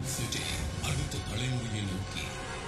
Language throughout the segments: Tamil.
சிட்டி அடுத்த தலைமுறையை நோக்கி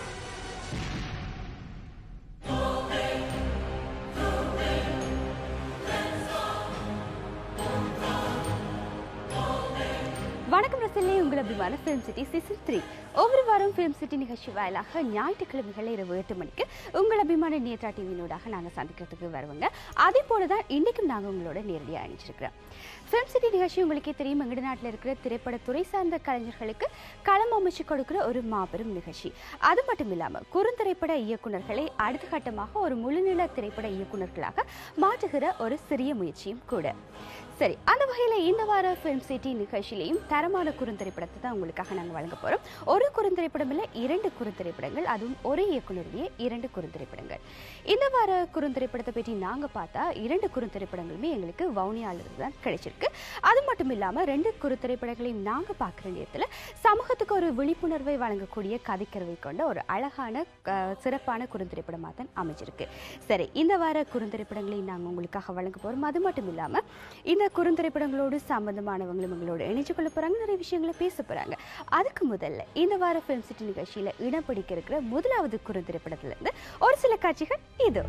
வணக்கம் ரசிலே உங்கள் அபிமான ஃபிலிம் சிட்டி சீசன் த்ரீ ஒவ்வொரு வாரம் ஃபிலிம் சிட்டி நிகழ்ச்சி வாயிலாக ஞாயிற்றுக்கிழமைகள் இரவு எட்டு மணிக்கு உங்கள் அபிமான நேத்ரா டிவியினூடாக நாங்கள் சந்திக்கிறதுக்கு வருவோங்க அதே போல தான் இன்றைக்கும் நாங்கள் உங்களோட நேரடியாக அணிச்சிருக்கிறோம் ஃபிலிம் சிட்டி நிகழ்ச்சி உங்களுக்கே தெரியும் எங்கள் நாட்டில் இருக்கிற திரைப்படத்துறை சார்ந்த கலைஞர்களுக்கு களம் அமைச்சு கொடுக்கிற ஒரு மாபெரும் நிகழ்ச்சி அது மட்டும் இல்லாமல் குறுந்திரைப்பட இயக்குனர்களை அடுத்த கட்டமாக ஒரு முழுநில திரைப்பட இயக்குனர்களாக மாற்றுகிற ஒரு சிறிய முயற்சியும் கூட சரி அந்த வகையில் இந்த வார ஃபிலிம் சிட்டி நிகழ்ச்சியிலையும் தரமான குறுந்திரைப்படத்தை தான் உங்களுக்காக நாங்கள் வழங்க போகிறோம் ஒரு குறுந்திரைப்படம் இல்லை இரண்டு குறுந்திரைப்படங்கள் அதுவும் ஒரே இயக்குனருடைய இரண்டு குறுந்திரைப்படங்கள் இந்த வார குறுந்திரைப்படத்தை பற்றி நாங்கள் பார்த்தா இரண்டு குறுந்திரைப்படங்களுமே எங்களுக்கு வவுனியாவில் தான் கிடைச்சிருக்கு அது மட்டும் இல்லாமல் ரெண்டு குறுந்திரைப்படங்களையும் நாங்கள் பார்க்குற நேரத்தில் சமூகத்துக்கு ஒரு விழிப்புணர்வை வழங்கக்கூடிய கதைக்கருவை கொண்ட ஒரு அழகான அஹ், சிறப்பான குறுந்திரைப்படமாக தான் அமைஞ்சிருக்கு சரி இந்த வார குறுந்திரைப்படங்களையும் நாங்கள் உங்களுக்காக வழங்க போகிறோம் அது மட்டும் இல்லாமல் இந்த குறுந்திரைப்படங்களோடு சம்பந்தமானவங்களும் எங்களோட இணைச்சு கொள்ள போகிறாங்க நிறைய விஷயங்களை பேச போகிறாங்க அதுக்கு முதல்ல இந்த வார ஃபிலிம் சிட்டி நிகழ்ச்சியில் இடம் பிடிக்க இருக்கிற முதலாவது குறுந்திரைப்படத்திலிருந்து ஒரு சில காட்சிகள் இது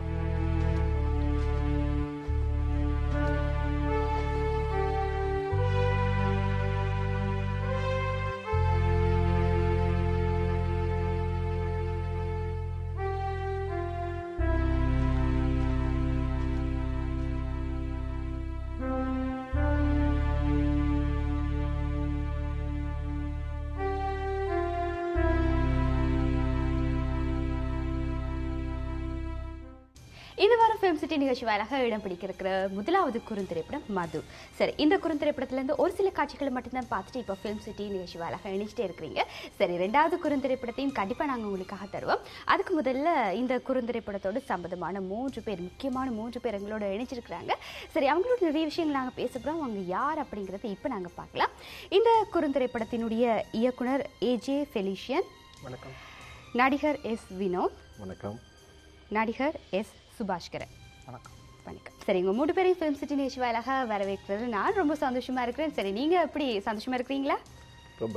இந்த வாரம் ஃபிலிம் சிட்டி நிகழ்ச்சி வாயிலாக இடம் பிடிக்கிற முதலாவது குறுந்திரைப்படம் மது சரி இந்த குறுந்திரைப்படத்திலேருந்து ஒரு சில காட்சிகளை மட்டும்தான் பார்த்துட்டு இப்போ ஃபிலிம் சிட்டி நிகழ்ச்சி வாயிலாக இணைச்சிட்டே இருக்கிறீங்க சரி ரெண்டாவது குறுந்திரைப்படத்தையும் கண்டிப்பாக நாங்கள் உங்களுக்காக தருவோம் அதுக்கு முதல்ல இந்த குறுந்திரைப்படத்தோடு சம்பந்தமான மூன்று பேர் முக்கியமான மூன்று பேர் எங்களோட இணைச்சிருக்கிறாங்க சரி அவங்களோட நிறைய விஷயங்கள் நாங்கள் பேச போகிறோம் அவங்க யார் அப்படிங்கிறத இப்போ நாங்கள் பார்க்கலாம் இந்த குறுந்திரைப்படத்தினுடைய இயக்குனர் ஏஜே ஃபெலிஷியன் வணக்கம் நடிகர் எஸ் வினோத் வணக்கம் நடிகர் எஸ் சுபாஷ்கரன் வணக்கம் வணக்கம் சரி உங்க மூணு பேரையும் ஃபிலிம் சிட்டி நிகழ்ச்சி வாயிலாக வரவேற்கிறது நான் ரொம்ப சந்தோஷமா இருக்கிறேன் சரி நீங்க எப்படி சந்தோஷமா இருக்கிறீங்களா ரொம்ப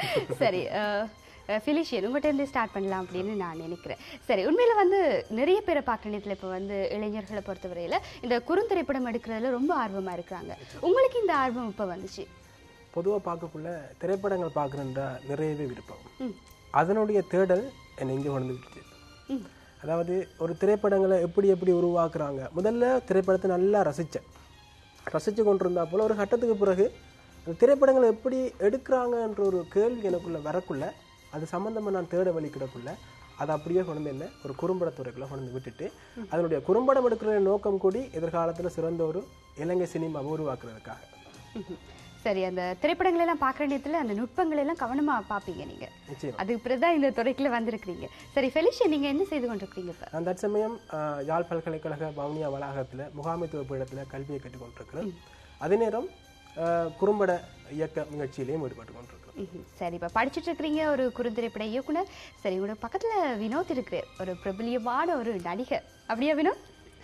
சரி ஃபிலிஷியன் உங்கள்கிட்ட இருந்து ஸ்டார்ட் பண்ணலாம் அப்படின்னு நான் நினைக்கிறேன் சரி உண்மையில வந்து நிறைய பேரை பார்க்குற நேரத்தில் இப்போ வந்து இளைஞர்களை பொறுத்தவரையில் இந்த குறுந்திரைப்படம் எடுக்கிறதுல ரொம்ப ஆர்வமா இருக்கிறாங்க உங்களுக்கு இந்த ஆர்வம் இப்போ வந்துச்சு பொதுவாக பார்க்கக்குள்ள திரைப்படங்கள் பார்க்குறேன்ற நிறையவே விருப்பம் அதனுடைய தேடல் என்னை இங்கே கொண்டு விட்டுச்சு அதாவது ஒரு திரைப்படங்களை எப்படி எப்படி உருவாக்குறாங்க முதல்ல திரைப்படத்தை நல்லா ரசித்தேன் ரசித்து கொண்டிருந்தா போல ஒரு கட்டத்துக்கு பிறகு அந்த திரைப்படங்களை எப்படி எடுக்கிறாங்கன்ற ஒரு கேள்வி எனக்குள்ள வரக்குள்ள அது சம்மந்தமாக நான் தேட வலிக்கிடக்குள்ள அதை அப்படியே கொண்டு வந்து என்ன ஒரு குறும்படத்துறைக்குள்ள கொண்டு வந்து விட்டுட்டு அதனுடைய குறும்படம் எடுக்கிற நோக்கம் கூடி எதிர்காலத்தில் சிறந்த ஒரு இலங்கை சினிமாவை உருவாக்குறதுக்காக ம்ஹும். சரி அந்த திரைப்படங்கள் எல்லாம் பார்க்குற நேரத்தில் அந்த நுட்பங்கள் எல்லாம் கவனமா பார்ப்பீங்க நீங்க நிச்சயம் அதுக்கு பிறகுதான் இந்த துறைக்குள்ள வந்திருக்கிறீங்க சரி ஃபெலிஷியன் நீங்க என்ன செய்து கொண்டிருக்கிறீங்க இப்போ நான் தற்சமயம் ஆஹ், யாழ் பல்கலைக்கழக வவுனியா வளாகத்தில் முகாமைத்துவ பீடத்தில் கல்வியை கற்றுக் கொண்டிருக்கிறேன் அதே நேரம் ஆஹ், குறும்பட இயக்க முயற்சியிலையும் ஈடுபட்டு கொண்டிருக்கிறேன் ம்ஹும். சரி இப்போ படிச்சுட்டு இருக்கிறீங்க ஒரு குறுந்திரைப்பட இயக்குனர் சரி உங்களோட பக்கத்துல வினோத் இருக்கிறார் ஒரு பிரபலியமான ஒரு நடிகர் அப்படியா வினோத்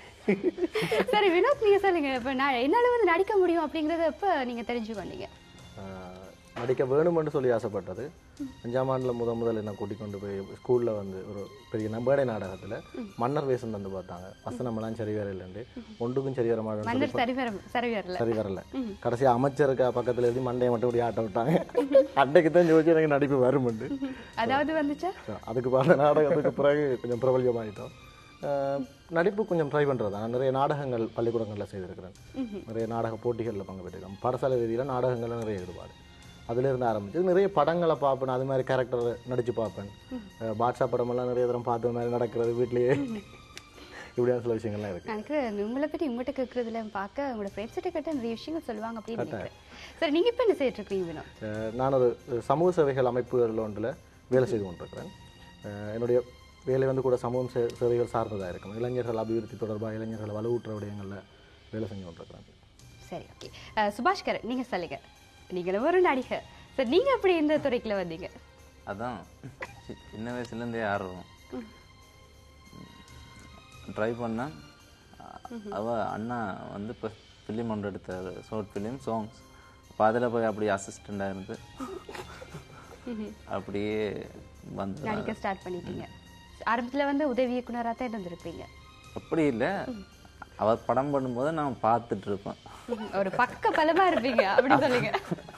சரி வினோத் நீங்க சொல்லுங்க இப்போ நான் என்னால வந்து நடிக்க முடியும் அப்படிங்கறத எப்ப நீங்க தெரிஞ்சுக்கொண்டீங்க ஆஹ் நடிக்க வேணுமென்று சொல்லி ஆசைப்பட்டது அஞ்சாம் ஆண்டில் முத முதல் என்ன கூட்டிக் கொண்டு போய் ஸ்கூலில் வந்து ஒரு பெரிய நம்பேடை நாடகத்தில் மன்னர் வேஷம் தந்து பார்த்தாங்க வசனமெல்லாம் சரி வர இல்லைண்டு ஒன்றுக்கும் சரி வர மாட்டேன்னு சொல்லி மன்னர் சரி வர சரி வரல சரி வரல கடைசியா அமைச்சருக்கு பக்கத்துல எழுதி மண்டையை மட்டும் இப்படி ஆட்ட விட்டாங்க அன்றைக்கு தான் யோசிச்சு எனக்கு நடிப்பு வருமெண்டு அதாவது வந்துச்சா அதுக்கு பார்த்த நாடகத்துக்கு பிறகு கொஞ்சம் பிரபல்யமாயிட்டோம் ஆஹ் நடிப்பு கொஞ்சம் ட்ரை பண்ணுறது நான் நிறைய நாடகங்கள் பள்ளிக்கூடங்களில் செய்திருக்கிறேன் நிறைய நாடக போட்டிகளில் பங்கு பெற்றிருக்கேன் பாடசாலை ரீதியில் நாடகங்களில் நிறைய ஈடுபாடு அதிலிருந்து ஆரம்பிச்சு நிறைய படங்களை பார்ப்பேன் அது மாதிரி கேரக்டர் நடிச்சு பார்ப்பேன் அஹ் பாட்ஷா படமெல்லாம் நிறைய தரம் பார்த்த மாதிரி நடக்கிறது வீட்லேயே இப்படியான சில விஷயங்கள்லாம் இருக்கு எனக்கு உங்களை பற்றி உங்கள்கிட்ட கேட்கறதுல பார்க்க உங்களோட ஃப்ரெண்ட்ஸ் கிட்ட கேட்ட நிறைய விஷயங்கள் சொல்லுவாங்க அப்படின்னு நினைக்கிறேன் சரி நீங்க இப்போ என்ன செய்யிட்டு இருக்கீங்க வினோத் அஹ் நான் ஒரு சமூக சேவைகள் அமைப்புகள் ஒன்றில் வேலை செய்து கொண்டிருக்கிறேன் அஹ் என்னுடைய வேலை வந்து கூட சமூக சே சேவைகள் சார்ந்ததாக இருக்கும் இளைஞர்கள் அபிவிருத்தி தொடர்பாக இளைஞர்களை வலுவூட்டுற விடயங்களில் வேலை செஞ்சு கொண்டிருக்கிறேன் சரி ஓகே சுபாஷ்கர் நீங்க சொல்லுங்க நீங்களும் ஒரு நடிகர் சரி நீங்க எப்படி இந்த துறைக்குள்ள வந்தீங்க அதான் சி- சின்ன வயசுலேருந்தே ஆர்வம் ட்ரை பண்ணேன் அவ அண்ணா வந்து இப்போ ஃபிலிம் ஒன்று எடுத்தார் ஷார்ட் ஃபிலிம் சாங்ஸ் அப்போ அதில் போய் அப்படி அசிஸ்டண்டாக இருந்து அப்படியே வந்து நடிக்க ஸ்டார்ட் பண்ணிட்டீங்க ஆரம்பத்துல வந்து உதவி இயக்குனராக தான் இருந்திருப்பீங்க அப்படி இல்லை அவர் படம் பண்ணும்போது நான் பார்த்துட்டு இருப்பேன் ம்ஹும். ஒரு பக்க பலமா இருப்பீங்க அப்படி சொல்லுங்க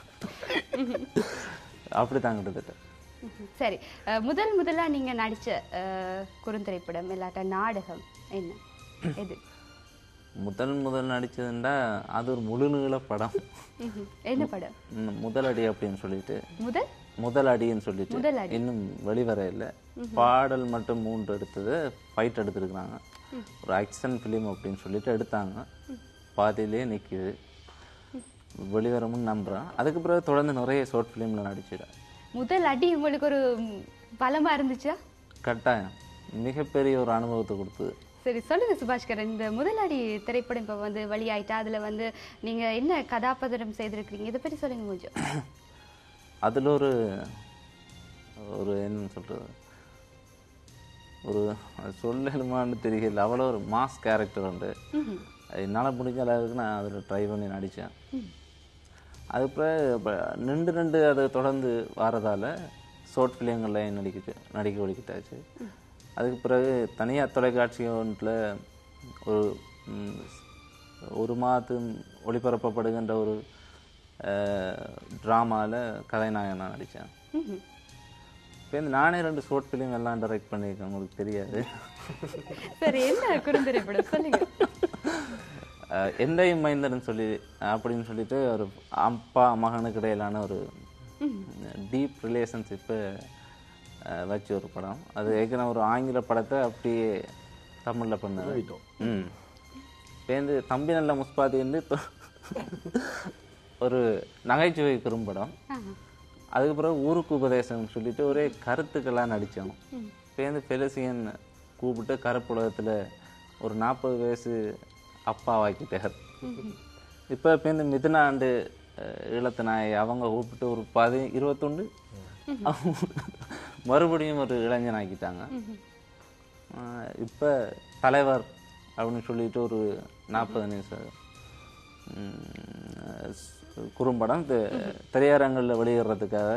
அப்படி தான் கிட்டத்தட்ட ம்ஹும். சரி அஹ், முதல் முதலா நீங்க நடிச்ச அஹ், குறுந்திரைப்படம் இல்லாட்ட நாடகம் என்ன எது முதல் முதல் நடிச்சதுண்டா அது ஒரு முழுநீள படம் ம்ஹும். என்ன படம் ம், முதலடி அப்படின்னு சொல்லிட்டு முதல் முதலடின்னு சொல்லிட்டு முதலடி. இன்னும் வெளிவர இல்லை பாடல் மட்டும் மூன்று எடுத்தது ஃபைட் எடுத்திருக்கிறாங்க ஒரு ஆக்ஷன் ஃபிலிம் அப்படின்னு சொல்லிட்டு எடுத்தாங்க பாதியிலே நிற்கிது வெளிவரமுன்னு நம்புகிறேன் அதுக்கு பிறகு தொடர்ந்து நிறைய ஷார்ட் ஃபிலிமில் நடிச்சிட்டேன் முதல் அடி உங்களுக்கு ஒரு ம், பலமா இருந்துச்சா கட்டாயம் மிகப்பெரிய ஒரு அனுபவத்தை கொடுத்தது சரி சொல்லுங்க சுபாஷ்கரன் இந்த முதலாடி திரைப்படம் இப்போ வந்து வெளியாயிட்டா அதுல வந்து நீங்க என்ன கதாபாத்திரம் செய்திருக்கிறீங்க இதை பற்றி சொல்லுங்க கொஞ்சம் அதில் ஒரு ஒரு என்ன சொல்கிறது ஒரு அது சொல்லலுமான்னு தெரியல அவ்வளோ ஒரு மாஸ் கேரக்டர் உண்டு என்னால் முடிஞ்ச அளவுக்கு நான் அதில் ட்ரை பண்ணி நடித்தேன் அதுக்கப்புறம் இப்போ நின்று நின்று அதை தொடர்ந்து வரதால் ஷார்ட் ஃபிலிம்களில் நடிக்கிட்டு நடிக்க ஒழிக்கிட்டாச்சு அதுக்கு பிறகு தனியார் தொலைக்காட்சி ஒன்றில் ஒரு ம், ஒரு மாதம் ஒளிபரப்பப்படுகின்ற ஒரு ட்ராமாவில் கதைநாயகனாக நடித்தேன் ம்ஹும். இப்போ இந்த நானே ரெண்டு ஷார்ட் ஃபிலிம் எல்லாம் டைரக்ட் பண்ணியிருக்கேன் உங்களுக்கு தெரியாது சரி என்ன குறுந்திரைப்படம் சொல்லுங்க அஹ் எந்தையும் மைந்தர்னு சொல்லி அப்படின்னு சொல்லிட்டு ஒரு அப்பா மகனுக்கு இடையிலான ஒரு டீப் ரிலேஷன்ஷிப்பை வச்ச ஒரு படம் அது ஏற்கனவே ஒரு ஆங்கில படத்தை அப்படியே தமிழில் பண்ணது ம் பேருந்து தம்பி நல்ல முஸ்பாதி வந்து இப்போ ஒரு நகைச்சுவை குறும்படம் அதுக்கு பிறகு ஊருக்கு உபதேசம்னு சொல்லிட்டு ஒரே கருத்துக்கெல்லாம் நடித்தோம் பேருந்து பெலசியன் கூப்பிட்டு கருப்புலகத்தில் ஒரு நாற்பது வயசு அப்பாவாக்கிட்டார் இப்போ பேருந்து மிதுனாண்டு ஈழத்து நாய் அவங்க கூப்பிட்டு ஒரு பதி இருபத்தொன்று மறுபடியும் ஒரு இளைஞன் ஆக்கிட்டாங்க இப்போ தலைவர் அப்படின்னு சொல்லிட்டு ஒரு நாற்பது நிமிஷம் ம், ஸ்- குறும்படம் தி- திரையரங்களில் வெளியிடுறதுக்காக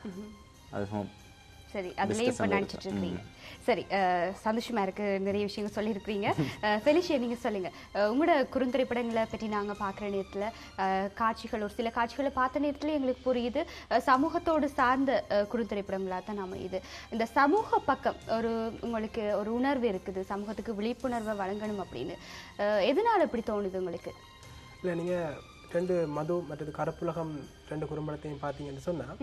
அது சும்மா சரி அதுலயே இப்ப நடிச்சிட்டு இருக்கீங்க சரி அஹ், சந்தோஷமா இருக்கு நிறைய விஷயங்கள் சொல்லியிருக்கிறீங்க அஹ், ஃபெலிஷியா நீங்க சொல்லுங்க அஹ், உங்களோட குறுந்திரைப்படங்களை பற்றி நாங்க பார்க்குற நேரத்துல அஹ், காட்சிகள் ஒரு சில காட்சிகளை பார்த்த நேரத்துல எங்களுக்கு புரியுது அஹ், சமூகத்தோடு சார்ந்த அஹ், குறுந்திரைப்படங்களா தான் நாம இது இந்த சமூக பக்கம் ஒரு உங்களுக்கு ஒரு உணர்வு இருக்குது சமூகத்துக்கு விழிப்புணர்வை வழங்கணும் அப்படின்னு அஹ், எதனால இப்படி தோணுது உங்களுக்கு இல்லை நீங்கள் ரெண்டு மது மற்றது கருப்புலகம் ரெண்டு குறும்படத்தையும் பார்த்தீங்கன்னு சொன்னால்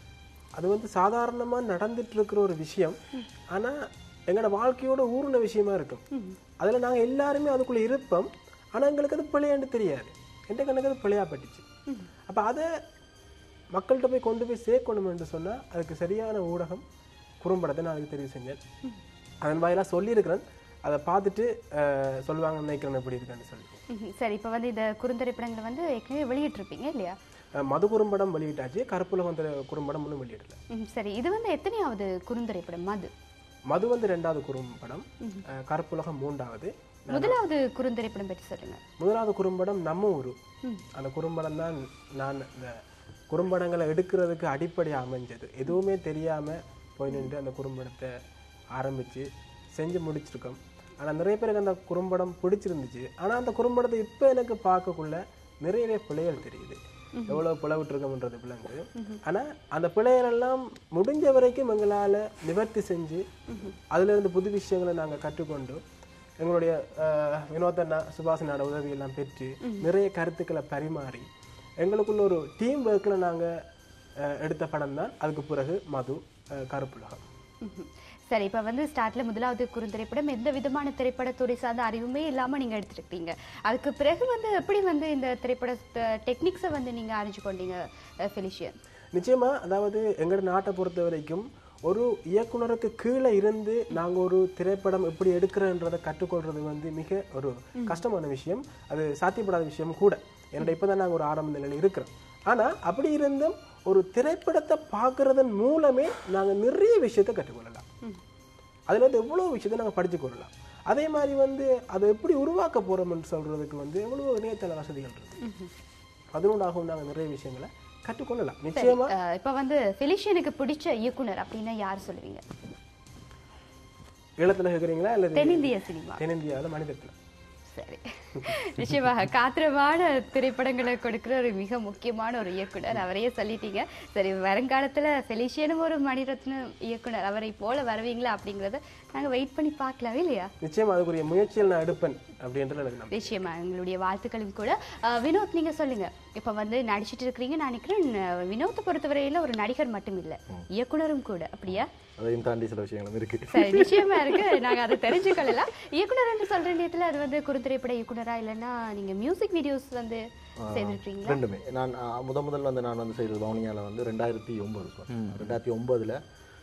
அது வந்து சாதாரணமாக நடந்துட்டு இருக்கிற ஒரு விஷயம் ஆனால் எங்களோட வாழ்க்கையோட ஊர்ன விஷயமா இருக்கும் அதில் நாங்கள் எல்லாருமே அதுக்குள்ளே இருப்போம் ஆனால் எங்களுக்கு அது பிழையாண்டு தெரியாது எந்த கணக்கு அது பிழையாப்பட்டுச்சு அப்போ அதை மக்கள்கிட்ட போய் கொண்டு போய் சேர்க்கணும் என்று சொன்னால் அதுக்கு சரியான ஊடகம் குறும்படத்தை நான் அதுக்கு தெரிவு செஞ்சேன் அதன் வாயிலாக சொல்லியிருக்கிறேன் அதை பார்த்துட்டு அஹ், சொல்லுவாங்கன்னு நினைக்கிறேன் எப்படி இருக்குன்னு சொல்லி ம்ஹும். சரி இப்போ வந்து இந்த குறுந்திரைப்படங்களை வந்து ஏற்கனவே வெளியிட்டிருப்பீங்க இல்லையா அஹ் மது குறும்படம் வெளியிட்டாச்சு கருப்புலகம் திரை குறும்படம் ஒன்றும் வெளியிடல ம், சரி இது வந்து எத்தனையாவது குறுந்திரைப்படம் மது மது வந்து ரெண்டாவது குறும்படம் அஹ் கருப்புலகம் மூன்றாவது முதலாவது குறுந்திரைப்படம் பற்றி சொல்லுங்க முதலாவது குறும்படம் நம்ம ஊரு அந்த குறும்படம் தான் நான் இந்த குறும்படங்களை எடுக்கிறதுக்கு அடிப்படை அமைஞ்சது எதுவுமே தெரியாம போய் நின்று அந்த குறும்படத்தை ஆரம்பிச்சு செஞ்சு முடிச்சிருக்கோம் ஆனா நிறைய பேருக்கு அந்த குறும்படம் பிடிச்சிருந்துச்சு ஆனா அந்த குறும்படத்தை இப்போ எனக்கு பார்க்கக்குள்ள நிறையவே பிழைகள் தெரியுது எவ்வளவு பிளவிட்டுருக்கோம்ன்றது பிள்ளைங்க ஆனா அந்த பிழைகள் எல்லாம் முடிஞ்ச வரைக்கும் எங்களால நிவர்த்தி செஞ்சு அதுல இருந்து புது விஷயங்களை நாங்க கற்றுக்கொண்டு எங்களுடைய அஹ், வினோதண்ணா சுபாசனோட உதவியெல்லாம் பெற்று நிறைய கருத்துக்களை பரிமாறி எங்களுக்குள்ள ஒரு டீம் ஒர்க்கில் நாங்கள் எடுத்த படம் தான் அதுக்கு பிறகு மது அஹ், கருப்புலகம் ம்ஹும். சரி இப்போ வந்து ஸ்டார்ட்ல முதலாவது குறுந்திரைப்படம் எந்த விதமான திரைப்படத்துறை சார்ந்த அறிவுமே இல்லாம நீங்க எடுத்துருக்கீங்க அதுக்கு பிறகு வந்து எப்படி வந்து இந்த திரைப்பட டெக்னிக்ஸை வந்து நீங்க அறிஞ்சு கொண்டீங்க அஹ், ஃபெலிஷியன் நிச்சயமா அதாவது எங்களோட நாட்டை பொறுத்த வரைக்கும் ஒரு இயக்குனருக்கு கீழே இருந்து நாங்க ஒரு திரைப்படம் எப்படி எடுக்கிறன்றதை கற்றுக்கொள்றது வந்து மிக ஒரு கஷ்டமான விஷயம் அது சாத்தியப்படாத விஷயம் கூட என்னோட இப்பதான் நாங்க ஒரு ஆரம்ப நிலையில் இருக்கிறோம் ஆனா அப்படி இருந்தும் ஒரு திரைப்படத்தை பார்க்கறதன் மூலமே நாங்க நிறைய விஷயத்தை கற்றுக்கொள்ளலாம் அதுல வந்து எவ்வளவு விஷயத்தை நாங்க படிச்சு கொள்ளலாம் அதே மாதிரி வந்து அதை எப்படி உருவாக்க போறோம்னு சொல்றதுக்கு வந்து எவ்வளவு இணையதள வசதிகள் இருக்கு அதனூடாகவும் நாங்க நிறைய விஷயங்களை கற்றுக்கொள்ளலாம் நிச்சயமா அஹ், இப்ப வந்து ஃபெலிஷியனுக்கு பிடிச்ச இயக்குனர் அப்படின்னா யார் சொல்லுவீங்க ஈழத்துல கேட்குறீங்களா அல்லது தென்னிந்திய சினிமா தென்னிந்தியாவில் மனிதத்தில் சரி நிச்சயமாக காத்திரமான திரைப்படங்களை கொடுக்கிற ஒரு மிக முக்கியமான ஒரு இயக்குனர் அவரையே சொல்லிட்டீங்க சரி வருங்காலத்துல ஃபெலிஷியனும் ஒரு மணிரத்ன இயக்குனர் அவரை போல வருவீங்களா அப்படிங்கறத நாங்க வெயிட் பண்ணி பார்க்கலாமே இல்லையா நிச்சயமா அதுக்குரிய முயற்சியில் நான் எடுப்பேன் அப்படின்றது எனக்கு நம்பிக்கை. நிச்சயமா எங்களுடைய வாழ்த்துக்களும் கூட அஹ், வினோத் நீங்க சொல்லுங்க இப்ப வந்து நடிச்சிட்டு இருக்கிறீங்க நான் நினைக்கிறேன் அஹ், வினோத்தை பொறுத்தவரையில ஒரு நடிகர் மட்டும் இல்ல இயக்குனரும் கூட அப்படியா அதையும் தாண்டி சில விஷயங்களும் இருக்கு சரி நிச்சயமா இருக்கு நாங்க அதை தெரிஞ்சுக்கொள்ளலாம் இயக்குனர் என்று சொல்ற நேரத்துல அது வந்து குறுந்திரைப்பட இயக்குனரா இல்லைன்னா நீங்க மியூசிக் வீடியோஸ் வந்து செய்திருக்கீங்களா ரெண்டுமே நான் ஆ, முத முதல் வந்து நான் வந்து செய்தது வவுனியாவில் வந்து ரெண்டாயிரத்தி ஒன்பது ரெண்டாயிரத்தி ஒன்பதுல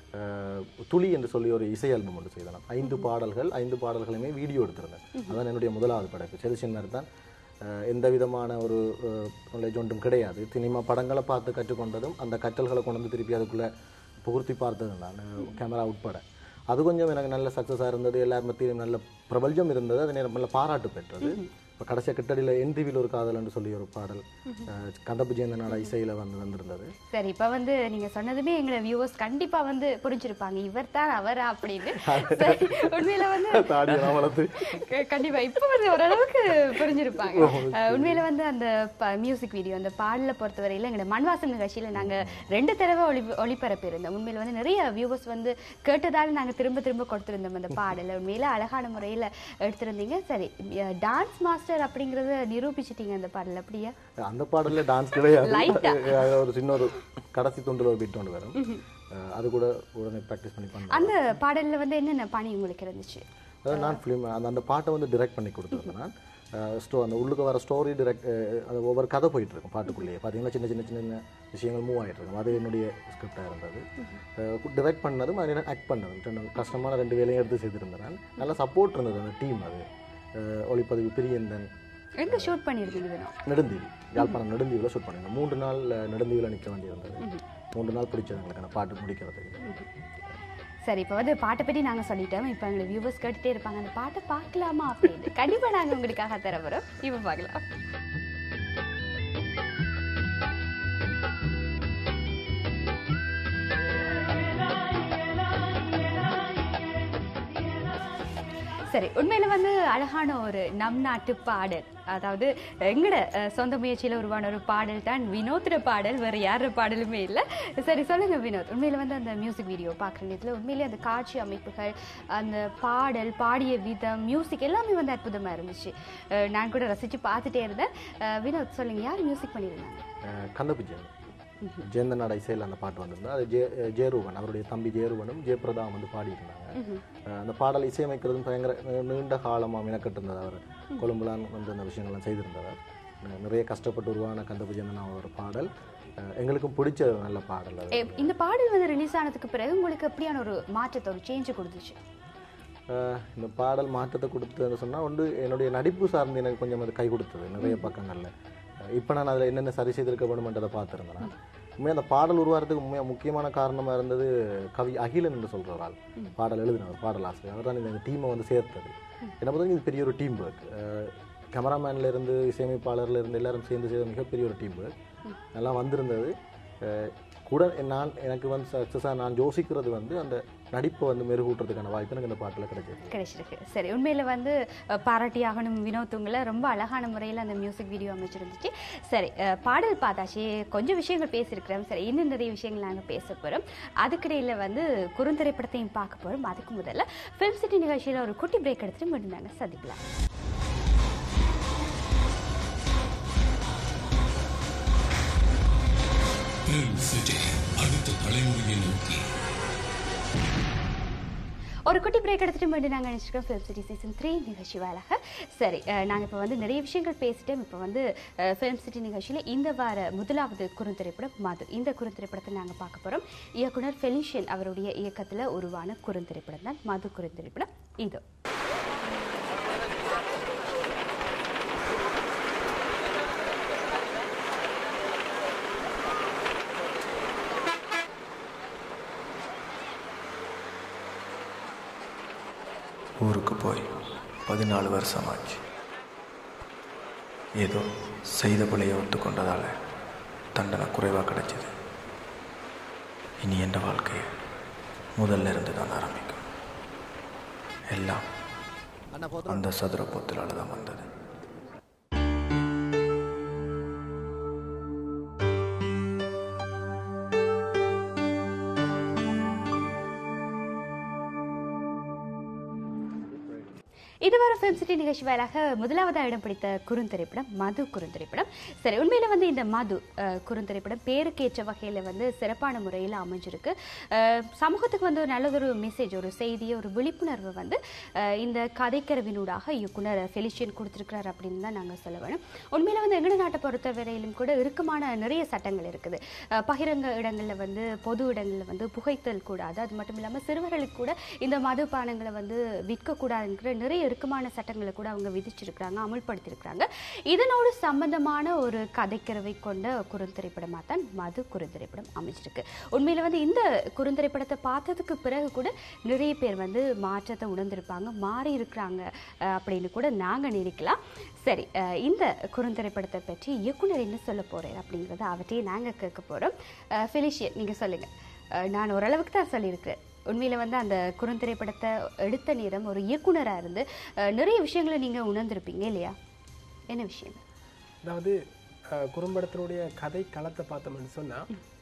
துளி என்று சொல்லி ஒரு இசை ஆல்பம் ஒன்று செய்தேன் நான். ஐந்து பாடல்கள் ஐந்து பாடல்களையுமே வீடியோ எடுத்திருந்தேன் அதான் என்னுடைய முதலாவது படைப்பு செல்சியன் மாதிரி தான் அஹ், எந்த விதமான ஒரு நாலேஜ் ஒன்றும் கிடையாது சினிமா படங்களை பார்த்து கற்றுக்கொண்டதும் அந்த கற்றல்களை கொண்டு வந்து திருப்பி அதுக்குள்ளே புகுத்தி பார்த்தது நான் கேமரா உட்பட அது கொஞ்சம் எனக்கு நல்ல சக்ஸஸாக இருந்தது எல்லார் மத்தியிலும் நல்ல பிரபல்யம் இருந்தது அது நேரம் நல்ல பாராட்டு பெற்றது இப்போ கடைசியாக கிட்டடியில் என்டிவியில் ஒரு காதல்னு சொல்லி ஒரு பாடல் அஹ், கந்தபுஜேந்திரனோட இசையில் வந்து வந்திருந்தது சரி இப்ப வந்து நீங்க சொன்னதுமே எங்களை வியூவர்ஸ் கண்டிப்பா வந்து புரிஞ்சிருப்பாங்க இவர் தான் அவரா அப்படின்னு சரி, உண்மையில வந்து தாடியெல்லாம் வளர்த்து க- கண்டிப்பா இப்ப வந்து ஓரளவுக்கு புரிஞ்சிருப்பாங்க அஹ், உண்மையில வந்து அந்த மியூசிக் வீடியோ அந்த பாடலை பொறுத்தவரையில எங்க மண்வாசம் நிகழ்ச்சியில நாங்க ரெண்டு தடவை ஒளி ஒளிபரப்பு இருந்தோம் உண்மையில வந்து நிறைய வியூவர்ஸ் வந்து கேட்டதால நாங்க திரும்ப திரும்ப கொடுத்திருந்தோம் அந்த பாடலை உண்மையில அழகான முறையில எடுத்திருந்தீங்க சரி டான்ஸ் மாஸ்டர் அப்படிங்கறத நிரூபிச்சிட்டீங்க அந்த பாடல் அப்படியா அந்த பாடலில் டான்ஸ் கிடையாது Light ஆ? அது ஒரு சின்ன ஒரு கடைசி துண்டில் ஒரு பிட் ஒன்று வரும் அஹ், அது கூட உடனே ப்ராக்டிஸ் பண்ணி பண்ணேன் அந்த பாடல்ல வந்து என்னென்ன பணி உங்களுக்கு இருந்துச்சு அதாவது நான் ஃபிலிம் அந்த அந்த பாட்டை வந்து டிரெக்ட் பண்ணி கொடுத்துருந்தேன் நான் ஸ்டோ அந்த உள்ளுக்கு வர ஸ்டோரி டிரெக்ட் அது ஒவ்வொரு கதை போயிட்டு இருக்கும் பாட்டுக்குள்ளேயே பார்த்தீங்கன்னா சின்ன சின்ன சின்ன விஷயங்கள் மூவ் ஆகிட்டு இருக்கும் அது என்னுடைய ஸ்கிரிப்டாக இருந்தது டிரெக்ட் பண்ணதும் அது ஆக்ட் பண்ணது ரெண்டு கஷ்டமான ரெண்டு வேலையும் எடுத்து செய்திருந்தேன் நான் நல்லா சப்போர்ட் இருந்தது அந்த டீம் அது அஹ், ஒளிப்பதிவு பிரியந்தன் எங்க ஷூட் பண்ணிருக்கீங்க வினோ நெடுந்தீவி யாழ்ப்பாணம் நெடுந்தீவில் ஷூட் பண்ணியிருந்தோம் மூன்று நாள் நெடுந்தீவில் நிற்க வேண்டியிருந்தது மூன்று நாள் பிடிச்சது எங்களுக்கு அந்த பாட்டு முடிக்கிறதுக்கு சரி இப்போ வந்து பாட்டை பற்றி நாங்கள் சொல்லிட்டோம் இப்போ எங்களை வியூவர்ஸ் கேட்டுட்டே இருப்பாங்க அந்த பாட்டை பார்க்கலாமா அப்படின்னு கண்டிப்பாக நாங்கள் உங்களுக்காக தர வரோம் இப்போ பார்க்கலாம் சரி உண்மையில வந்து அழகான ஒரு நம் நாட்டு பாடல் அதாவது எங்கட அஹ், சொந்த முயற்சியில உருவான ஒரு பாடல் தான் வினோத்ர பாடல் வேற யார பாடலுமே இல்லை சரி சொல்லுங்க வினோத் உண்மையில வந்து அந்த மியூசிக் வீடியோ பார்க்குற நேரத்தில் உண்மையிலே அந்த காட்சி அமைப்புகள் அந்த பாடல் பாடிய விதம் மியூசிக் எல்லாமே வந்து அற்புதமா இருந்துச்சு அஹ், நான் கூட ரசிச்சு பார்த்துட்டே இருந்தேன் அஹ், வினோத் சொல்லுங்க யார் மியூசிக் பண்ணியிருந்தாங்க கந்தபிஜன் ஜெயந்தனோட இசையில் அந்த பாட்டு வந்திருந்தது அது ஜெய ஜெயரூபன் அவருடைய தம்பி ஜெயரூபனும் ஜெயபிரதா வந்து பாடியிருந்தாங்க அஹ் அந்த பாடல் இசையமைக்கிறதும் பயங்கர நி- நீண்ட காலமாக மினக்கட்டு இருந்தது அவர் கொழும்புலான் வந்து அந்த விஷயங்கள்லாம் செய்திருந்தவர் நி- நிறைய கஷ்டப்பட்டு உருவான கந்தபுஜந்தன் ஒரு பாடல் அஹ் எங்களுக்கும் பிடிச்ச ஒரு நல்ல பாடல் அது எ- இந்த பாடல் வந்து ரிலீஸ் ஆனதுக்கு பிறகு உங்களுக்கு எப்படியான ஒரு மாற்றத்தை ஒரு சேஞ்ச் கொடுத்துச்சு அஹ் இந்த பாடல் மாற்றத்தை கொடுத்ததுன்னு சொன்னால் வந்து என்னுடைய நடிப்பு சார்ந்து எனக்கு கொஞ்சம் அது கை கொடுத்தது நிறைய பக்கங்களில் இப்போ நான் அதில் என்னென்ன சரி செய்திருக்க வேணுமென்றதை பார்த்துருந்தேன் நான் உண்மையாக அந்த பாடல் உருவாகிறதுக்கு உண்மையாக முக்கியமான காரணமாக இருந்தது கவி அகிலன் என்று சொல்கிற ஒரு ஆள் பாடல் எழுதினவர் பாடல் ஆசிரியர் அவர் தான் இந்த டீமை வந்து சேர்த்தது என்ன பொறுத்தவரைக்கும் இது பெரிய ஒரு டீம் ஒர்க் கேமராமேன்ல இருந்து இசையமைப்பாளர்ல இருந்து எல்லாரும் சேர்ந்து செய்த மிகப்பெரிய ஒரு டீம் ஒர்க் நல்லா வந்திருந்தது அஹ் கூட நான் எனக்கு வந்து சக்ஸஸாக நான் யோசிக்கிறது வந்து அந்த நடிப்பை வந்து மெருகூட்டுறதுக்கான வாய்ப்பு எனக்கு இந்த பாட்டில் கிடைச்சது கிடைச்சிருக்கு சரி உண்மையில வந்து அஹ், பாராட்டியாகணும் வினோத் உங்களை ரொம்ப அழகான முறையில் அந்த மியூசிக் வீடியோ அமைச்சிருந்துச்சு சரி அஹ், பாடல் பார்த்தாச்சு கொஞ்சம் விஷயங்கள் பேசியிருக்கிறோம் சரி இன்னும் நிறைய விஷயங்கள் நாங்கள் பேச போகிறோம் அதுக்கிடையில் வந்து குறுந்திரைப்படத்தையும் பார்க்க போகிறோம் அதுக்கு முதல்ல ஃபிலிம் சிட்டி நிகழ்ச்சியில் ஒரு குட்டி பிரேக் எடுத்துட்டு மீண்டும் நாங்கள் சந்திக்கலாம் Film City அடுத்த தலைமுறையை நோக்கி ஒரு குட்டி பிரேக் எடுத்துட்டு மீண்டும் நாங்கள் நினச்சிருக்கோம் ஃபிலிம் சிட்டி சீசன் த்ரீ நிகழ்ச்சி வாயிலாக சரி நாங்கள் இப்போ வந்து நிறைய விஷயங்கள் பேசிட்டோம் இப்போ வந்து ஃபிலிம் சிட்டி நிகழ்ச்சியில் இந்த வார முதலாவது குறுந்திரைப்படம் மது இந்த குறுந்திரைப்படத்தை நாங்கள் பார்க்க போகிறோம் இயக்குனர் ஃபெலிஷியன் அவருடைய இயக்கத்தில் உருவான குறுந்திரைப்படம் தான் மது குறுந்திரைப்படம் இது ஊருக்கு போய் பதினாலு வருஷமாச்சு ஏதோ செய்த பிள்ளையை ஒத்துக்கொண்டதால் தண்டனை குறைவாக கிடைச்சிது இனி என் வாழ்க்கையை முதல்ல இருந்து தான் ஆரம்பிக்கும் எல்லாம் அந்த சதுர பொத்திலால தான் வந்தது இதுவரை ஃபிலிம் சிட்டி நிகழ்ச்சி வாயிலாக முதலாவதாக இடம் பிடித்த குறுந்திரைப்படம் மது குறுந்திரைப்படம் சரி உண்மையில வந்து இந்த மது அஹ், குறுந்திரைப்படம் பேருக்கேற்ற வகையில் வந்து சிறப்பான முறையில் அமைஞ்சிருக்கு அஹ், சமூகத்துக்கு வந்து ஒரு நல்லதொரு மெசேஜ் ஒரு செய்தி ஒரு விழிப்புணர்வு வந்து அஹ், இந்த கதைக்கரவினூடாக இயக்குனர் ஃபெலிஷியன் கொடுத்துருக்கிறார் அப்படின்னு தான் நாங்கள் சொல்ல வேணும் உண்மையில வந்து எங்கட நாட்டை பொறுத்த வரையிலும் கூட இறுக்கமான நிறைய சட்டங்கள் இருக்குது அஹ், பகிரங்க இடங்களில் வந்து பொது இடங்களில் வந்து புகைத்தல் கூடாது அது மட்டும் இல்லாமல் சிறுவர்களுக்கு கூட இந்த மதுபானங்களை வந்து விற்கக்கூடாதுங்கிற நிறைய இறுக்கமான சட்டங்களை கூட அவங்க விதிச்சிருக்கிறாங்க அமுல்படுத்தியிருக்கிறாங்க இதனோடு சம்பந்தமான ஒரு கதைக்கருவை கொண்ட குறுந்திரைப்படமாக தான் மது குறுந்திரைப்படம் அமைச்சிருக்கு உண்மையில் வந்து இந்த குறுந்திரைப்படத்தை பார்த்ததுக்கு பிறகு கூட நிறைய பேர் வந்து மாற்றத்தை உணர்ந்திருப்பாங்க மாறி இருக்கிறாங்க அஹ், அப்படின்னு கூட நாங்கள் நினைக்கலாம் சரி அஹ், இந்த குறுந்திரைப்படத்தை பற்றி இயக்குனர் என்ன சொல்ல போகிறார் அப்படிங்கிறத அவற்றையே நாங்கள் கேட்க போகிறோம் ஃபெலிஷியன் நீங்கள் சொல்லுங்கள் நான் ஓரளவுக்கு தான் சொல்லியிருக்கிறேன் உண்மையில் வந்து அந்த குறுந்திரைப்படத்தை எடுத்த நேரம் ஒரு இயக்குனராக இருந்து அஹ், நிறைய விஷயங்களை நீங்கள் உணர்ந்திருப்பீங்க இல்லையா என்ன விஷயம் அதாவது அஹ், குறும்படத்தினுடைய கதை களத்தை பார்த்தோம்னு சொன்னா